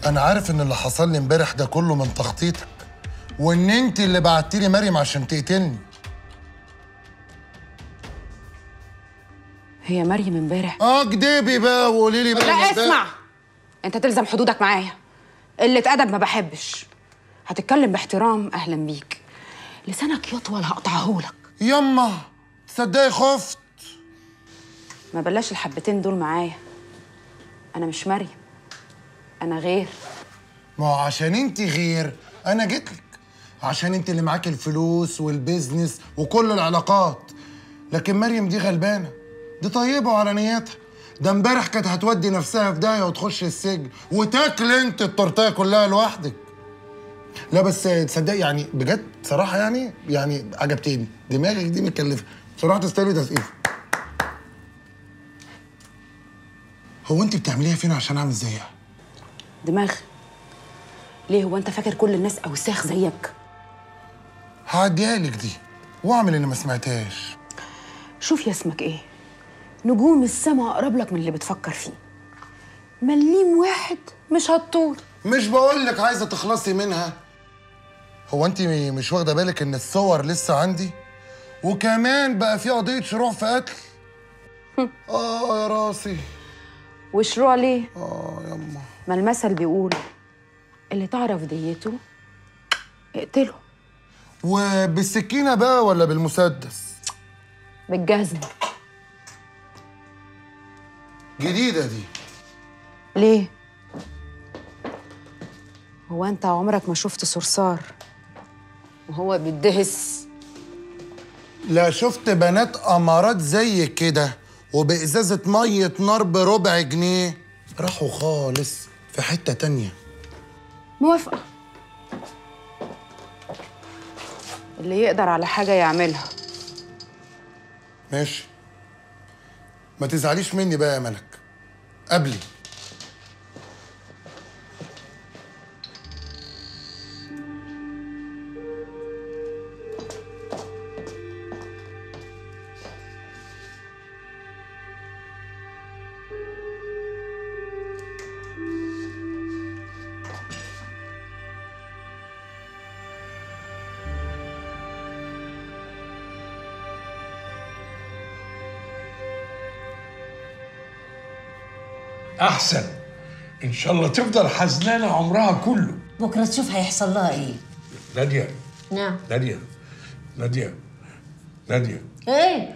انا عارف ان اللي حصل لي امبارح ده كله من تخطيطك وان انت اللي بعتي لي مريم عشان تقتلني هي مريم امبارح اه كدبي بقى وقولي لي بقى لا امبارح. اسمع انت تلزم حدودك معايا قلة ادب ما بحبش هتتكلم باحترام اهلا بيك لسانك يطول هقطعهولك يما تصدقي خفت ما بلاش الحبتين دول معايا انا مش مريم انا غير ما هو عشان انت غير انا جيت لك عشان انت اللي معاك الفلوس والبيزنس وكل العلاقات لكن مريم دي غلبانه دي طيبه وعلى نيتها ده امبارح كانت هتودي نفسها في داهيه وتخش السجن وتاكل انت التورتيه كلها لوحدك لا بس تصدق يعني بجد صراحه يعني يعني عجبتني دماغك دي متكلفه بصراحه تستاهلي تسقيف هو انت بتعمليها فين عشان اعمل زيها دماغ ليه هو انت فاكر كل الناس اوساخ زيك هعديها لك دي واعمل اني ما سمعتهاش شوف يا اسمك ايه نجوم السما اقرب لك من اللي بتفكر فيه مليم واحد مش هتطول مش بقول لك عايزه تخلصي منها هو انت م- مش واخده بالك ان الصور لسه عندي وكمان بقى في قضيه شروع في قتل اه يا راسي وشروع ليه اه يما ما المثل بيقول اللي تعرف ديته اقتله وبالسكينه بقى ولا بالمسدس بالجزم جديده دي ليه هو انت عمرك ما شفت صرصار وهو بيدهس لا شفت بنات امارات زي كده وبازازه ميه نار بربع جنيه راحوا خالص في حته تانيه موافقة اللي يقدر على حاجة يعملها ماشي ما تزعليش مني بقى يا ملك قبلي احسن ان شاء الله تفضل حزنانه عمرها كله بكره تشوف هيحصل لها ايه ناديه نعم ناديه ناديه ناديه ايه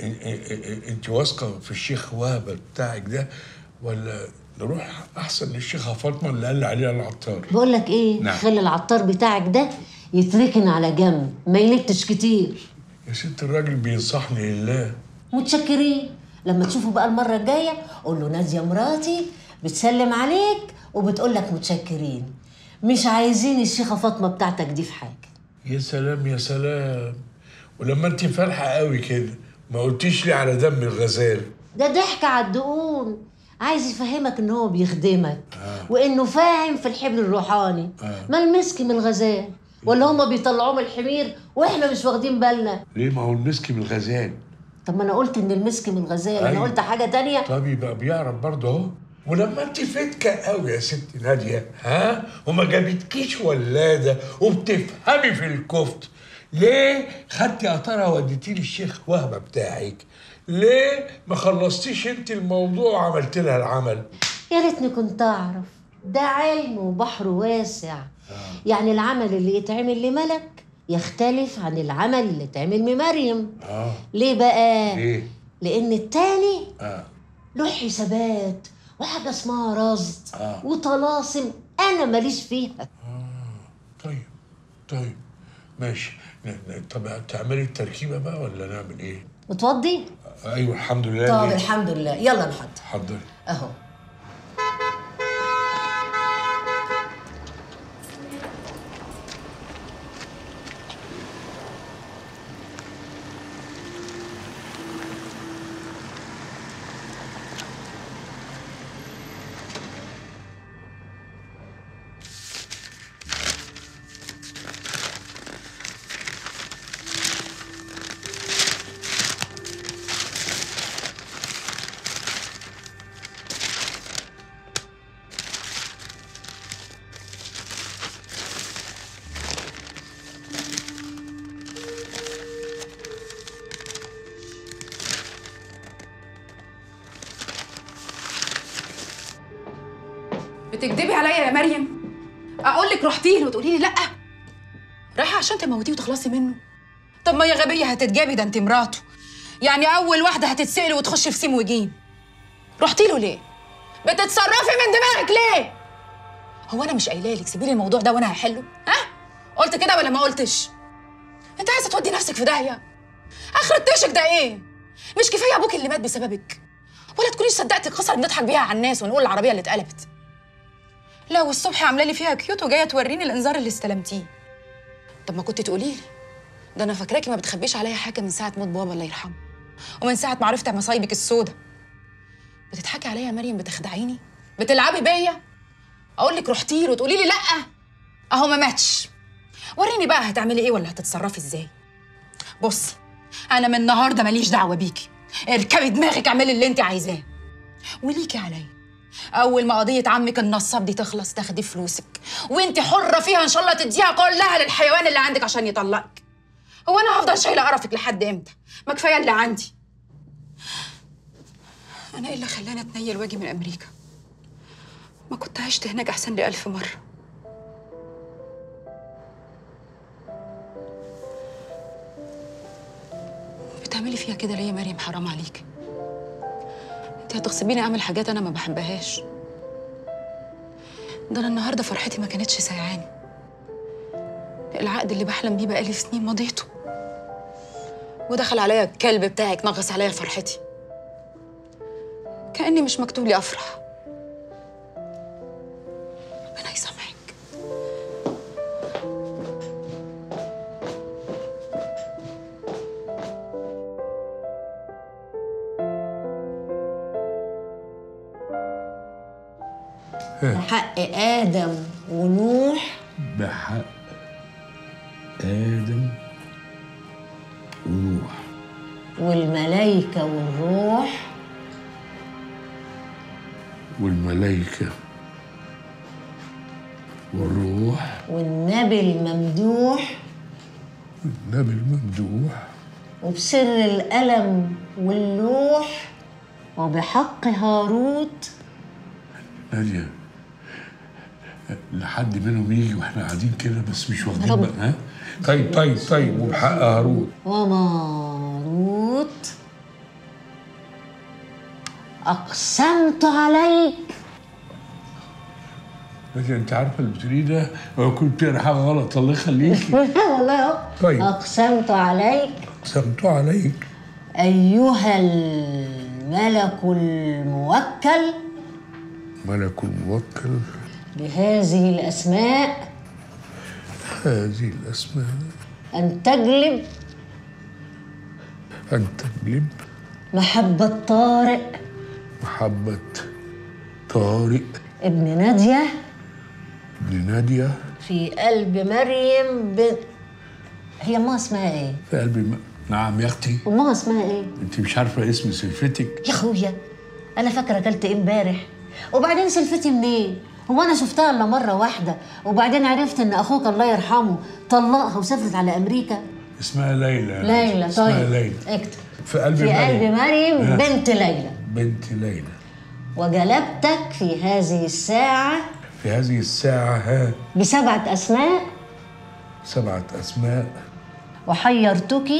انت واثقه في الشيخ وهبه بتاعك ده ولا نروح احسن للشيخه فاطمه اللي قال عليها العطار بقول لك ايه نعم. خلي العطار بتاعك ده يتركن على جنب ما يلتش كتير يا ست الراجل بينصحني لله متشكرين لما تشوفه بقى المره الجايه قول له ناديه مراتي بتسلم عليك وبتقول لك متشكرين مش عايزين الشيخه فاطمه بتاعتك دي في حاجه يا سلام يا سلام ولما انت فالحه قوي كده ما قلتيش لي على دم الغزال ده ضحك على الدقون عايز يفهمك ان هو بيخدمك وانه فاهم في الحبل الروحاني ما المسك من الغزال ولا هما بيطلعوه من الحمير واحنا مش واخدين بالنا ليه ما هو المسك من الغزال طب ما انا قلت ان المسك من الغزال انا أيوة. قلت حاجه تانية طب يبقى بيعرف برضه اهو ولما انت فتكه قوي يا ست ناديه ها وما جابتكيش ولاده وبتفهمي في الكفت ليه خدتي قطره وديتيه للشيخ وهبه بتاعك ليه ما خلصتيش انت الموضوع وعملت لها العمل يا ريتني كنت اعرف ده علم وبحر واسع يعني العمل اللي يتعمل لملك يختلف عن العمل اللي يتعمل لمريم اه ليه بقى ليه لان التاني اه له حسابات وحاجه اسمها رصد آه. وطلاسم انا ماليش فيها طيب طيب ماشي ن- ن- طب تعملي التركيبه بقى ولا نعمل ايه متوضي ايوه الحمد لله طب ليه؟ الحمد لله يلا نحضر حضري اهو بتكدبي عليا يا مريم اقول لك رحتي له وتقولي لي لا رايحه عشان تموتيه وتخلصي منه طب ما يا غبيه هتتجابي ده انت مراته يعني اول واحده هتتسألي وتخش في سيم وجيم رحتي له ليه بتتصرفي من دماغك ليه هو انا مش قايله لك سيبي لي الموضوع ده وانا هحله ها قلت كده ولا ما قلتش انت عايزه تودي نفسك في داهيه اخر التشك ده ايه مش كفايه ابوك اللي مات بسببك ولا تكونيش صدقتي القصه اللي بنضحك بيها على الناس ونقول العربيه اللي اتقلبت لا والصبح عامله لي فيها كيوت وجايه توريني الانذار اللي استلمتيه طب ما كنت تقولي لي ده انا فاكراكي ما بتخبيش عليا حاجه من ساعه موت بابا الله يرحمه ومن ساعه ما عرفت مصايبك السودة بتضحكي عليا يا مريم بتخدعيني بتلعبي بيا اقول لك رحتي له وتقولي لي لا اهو ما ماتش وريني بقى هتعملي ايه ولا هتتصرفي ازاي بصي انا من النهارده ماليش دعوه بيكي اركبي دماغك اعملي اللي انت عايزاه وليكي عليا اول ما قضيه عمك النصاب دي تخلص تاخدي فلوسك وانت حره فيها ان شاء الله تديها كلها للحيوان اللي عندك عشان يطلقك هو انا هفضل شايله قرفك لحد امتى ما كفايه اللي عندي انا ايه اللي خلاني اتنيل واجي من امريكا ما كنت عشت هناك احسن لي الف مره بتعملي فيها كده ليه يا مريم حرام عليك انت هتغصبيني اعمل حاجات انا ما بحبهاش ده انا النهارده فرحتي ما كانتش سايعاني العقد اللي بحلم بيه بقالي سنين مضيته ودخل عليا الكلب بتاعك نغص عليا فرحتي كاني مش مكتوب لي افرح ربنا يسامحك حق آدم ونوح بحق آدم ونوح والملايكة والروح والملائكة والروح والنبي الممدوح النبي الممدوح وبسر القلم واللوح وبحق هاروت نادية لحد منهم يجي واحنا قاعدين كده بس مش واخدين رب. بقى ها طيب طيب طيب وبحق هارون وماروت أقسمت عليك نادية انت عارفه اللي بتقوليه ده لو كنت بتقرا حاجه غلط الله يخليكي والله أهو. طيب. أقسمت عليك سمتوا عليك أيها الملك الموكل ملك الموكل بهذه الأسماء هذه الاسماء أن تجلب ان تجلب محبة طارق محبه طارق ابن نادية بن ناديه في قلب مريم بنت هي أمها اسمها إيه؟ في قلبي م... نعم يا اختي أمها اسمها إيه؟ انت مش عارفه اسم سلفتك يا أخويا أنا فاكرة أكلت إيه امبارح وبعدين سلفتي منين؟ هو أنا شفتها إلا مرة واحدة وبعدين عرفت إن أخوك الله يرحمه طلقها وسافرت على أمريكا اسمها ليلى ليلى اسمها طيب ليلى اكتب في قلب في قلب مريم مريم ها. بنت ليلى بنت ليلى وجلبتك في هذه الساعة في هذه الساعة ها بسبعة أسماء سبعة أسماء وحيرتك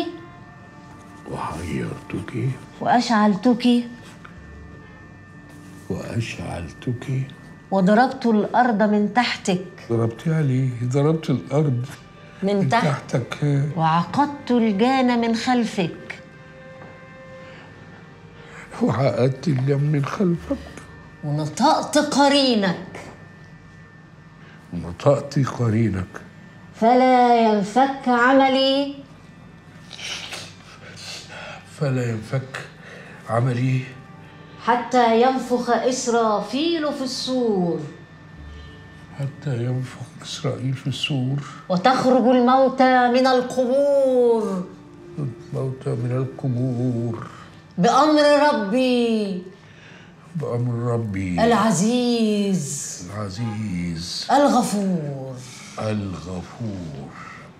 وحيرتك وأشعلتك وأشعلتك وضربت الأرض من تحتك ضربت عليه ضربت الأرض من من تحت تحتك ها. وعقدت الجان من خلفك وعقدت الجم من خلفك ونطقت قرينك ونطقت قرينك فلا ينفك عملي فلا ينفك عملي حتى ينفخ إسرافيل في الصور حتى ينفخ إسرائيل في السور وتخرج الموتى من القبور الموتى من القبور بأمر ربي بأمر ربي العزيز العزيز الغفور الغفور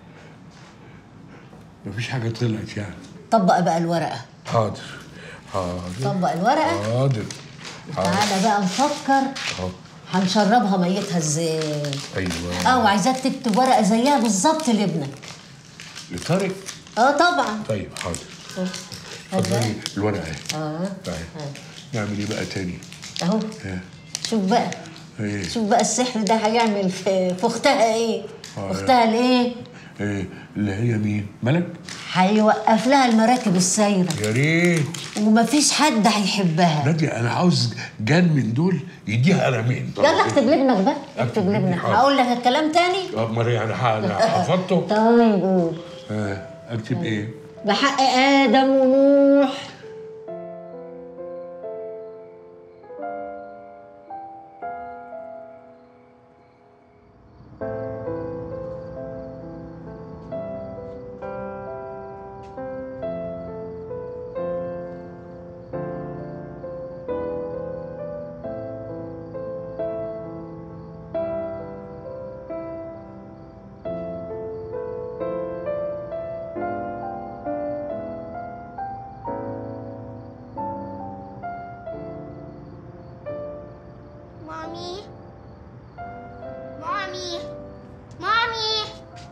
مفيش حاجة طلعت يعني طبق بقى الورقة حاضر حاضر طبق الورقة حاضر حاضر تعالى بقى نفكر أهو. هنشربها ميتها ازاي ايوه اه وعايزاك تكتب ورقه زيها بالظبط لابنك لطارق اه طبعا طيب حاضر اتفضلي الورقه اهي اه نعمل ايه بقى تاني؟ اهو ها شوف بقى ايه شوف بقى السحر ده هيعمل في, في اختها ايه آه. اختها الايه ايه اللي هي مين؟ ملك؟ هيوقف لها المراكب السايره يا ريت ومفيش حد هيحبها نادية انا عاوز جان من دول يديها قلمين يلا اكتب لابنك بقى اكتب لابني، لابنك حاضر. هقول لك الكلام تاني امال ايه انا ح- أنا حفظته؟ طيب قول آه، اكتب ايه؟ بحق ادم ونوح مامي مامي مامي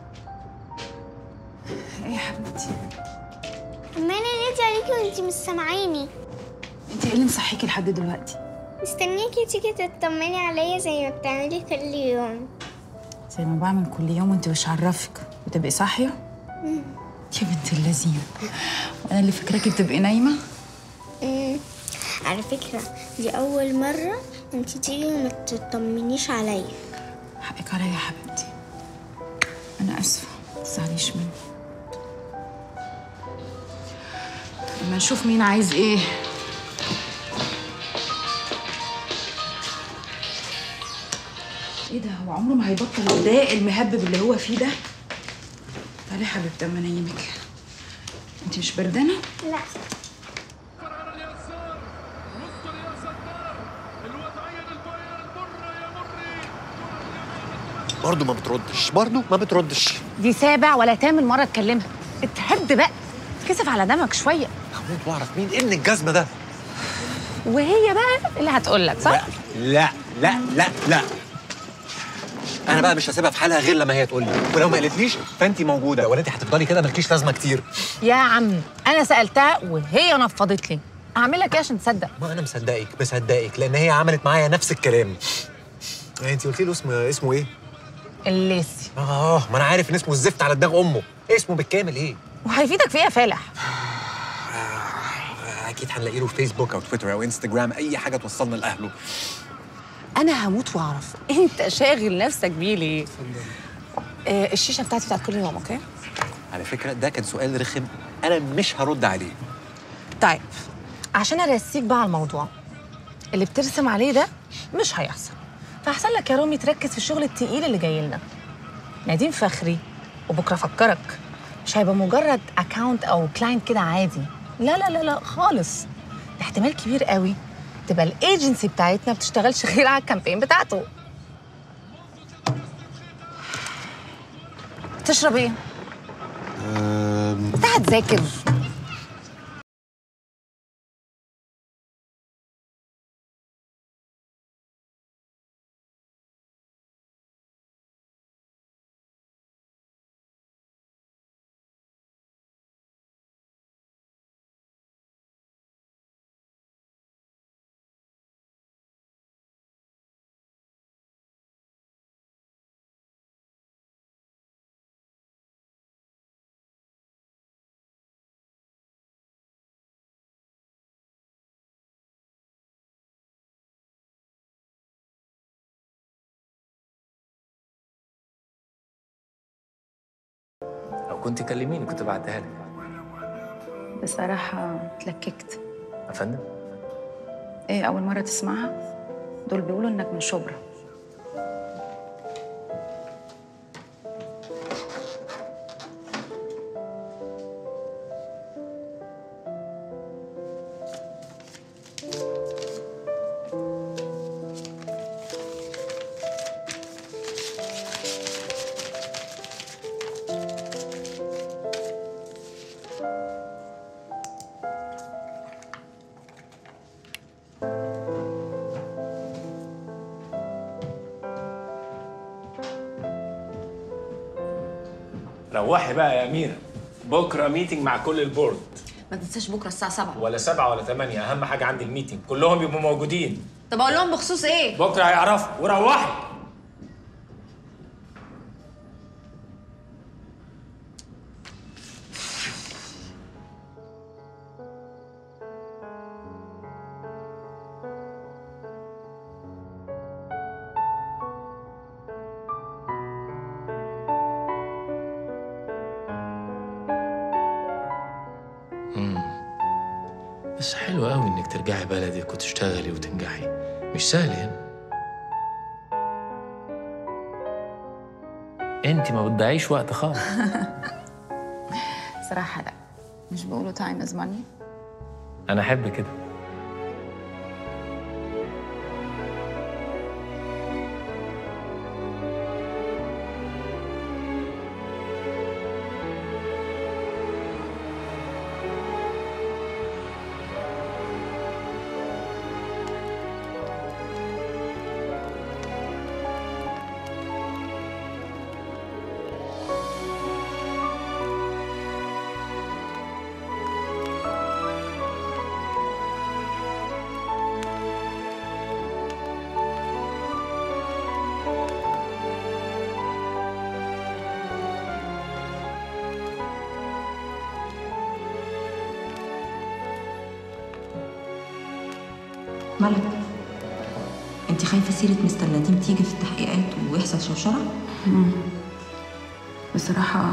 ايه يا حبيبتي اما انا نادي عليكي وانتي مش سامعيني انت ايه اللي مصحيكي لحد دلوقتي مستنيكي تيجي تطمني عليا زي ما بتعملي كل يوم زي ما بعمل كل يوم وانت مش عرفك وتبقي صاحيه يا بنت اللذينه وانا اللي فاكراكي بتبقي نايمه أمم، على فكرة دي أول مرة انتي تيجي وما تطمنيش عليا حقك عليا يا حبيبتي انا اسفه متزعليش مني اما نشوف مين عايز ايه ايه ده هو عمره ما هيبطل الضايق المهبب اللي هو فيه ده تعالي يا حبيبتي اما انيمك انت مش بردانه لا على اليسار نص اليسار الوضعية للبايرن مرة يا مري برضه ما بتردش برضه ما بتردش دي سابع ولا تامن مرة اتكلمها اتهد بقى كسف على دمك شوية هموت واعرف مين ابن الجزمه ده وهي بقى اللي هتقول لك صح؟ لا لا لا لا انا بقى مش هسيبها في حالها غير لما هي تقول لي ولو ما قالتليش فانت موجوده ولا انت هتفضلي كده مالكيش لازمه كتير يا عم أنا سألتها وهي نفضت لي أعمل لك إيه عشان تصدق؟ ما انا مصدقك مصدقك لان هي عملت معايا نفس الكلام انت قلتي له اسمه اسمه ايه الليسي اه ما انا عارف ان اسمه الزفت على دماغ امه اسمه بالكامل ايه وهيفيدك في إيه يا فالح؟ آه، اكيد هنلاقي له في فيسبوك او تويتر او انستجرام اي حاجه توصلنا لاهله أنا هموت وأعرف أنت شاغل نفسك بيه ليه؟ آه الشيشة بتاعتي بتاعت كل يوم أوكي؟ على فكره ده كان سؤال رخم انا مش هرد عليه طيب عشان ارسيك بقى على الموضوع اللي بترسم عليه ده مش هيحصل فاحسن لك يا رامي تركز في الشغل التقيل اللي جاي لنا نديم فخري وبكره افكرك مش هيبقى مجرد اكاونت او كلاينت كده عادي لا لا لا لا خالص ده احتمال كبير قوي تبقى الايجنسي بتاعتنا بتشتغلش غير على الكامبين بتاعته تشرب ايه؟ انت هتذاكر لو كنت كلميني كنت بعتها لك بصراحه اتلككت يا فندم ايه اول مره تسمعها دول بيقولوا انك من شبرا روحي بقى يا اميره بكره ميتنج مع كل البورد ما تنساش بكره الساعه 7 ولا سبعة ولا ثمانية أهم حاجة عندي الميتنج كلهم يبقوا موجودين طب اقول لهم بخصوص ايه بكرة هيعرفوا وروحي بس حلو قوي انك ترجعي بلدك وتشتغلي وتنجحي مش سهل هنا انت ما بتضيعيش وقت خالص صراحه لا مش بيقولوا تايم از ماني انا احب كده مالك انت خايفه سيره مستر نديم تيجي في التحقيقات ويحصل شوشره بصراحه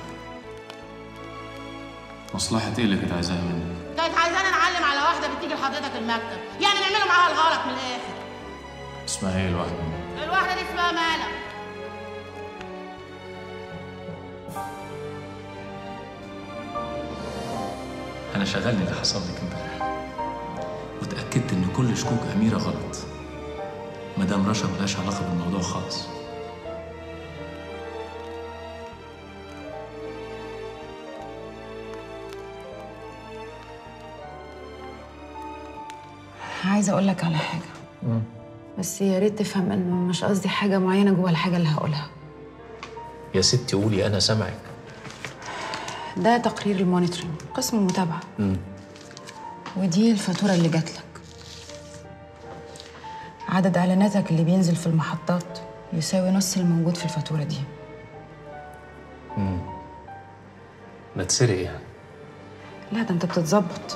مصلحة ايه اللي كنت عايزاها مني؟ كانت عايزانا نعلم على واحده بتيجي لحضرتك المكتب يعني نعملوا معاها الغلط من الاخر اسمها ايه الواحدة؟ الواحده دي اسمها مالك انا شغلني اللي حصل لك امبارح وتأكدت ان كل شكوك أميرة غلط مدام رشا ملهاش علاقة بالموضوع خالص عايزه اقول لك على حاجه بس يا ريت تفهم انه مش قصدي حاجه معينه جوه الحاجه اللي هقولها يا ستي قولي أنا سامعك ده تقرير المونيتورنج قسم المتابعه ودي الفاتوره اللي جات لك عدد اعلاناتك اللي بينزل في المحطات يساوي نص الموجود في الفاتوره دي بتسرق يعني لا ده انت بتتظبط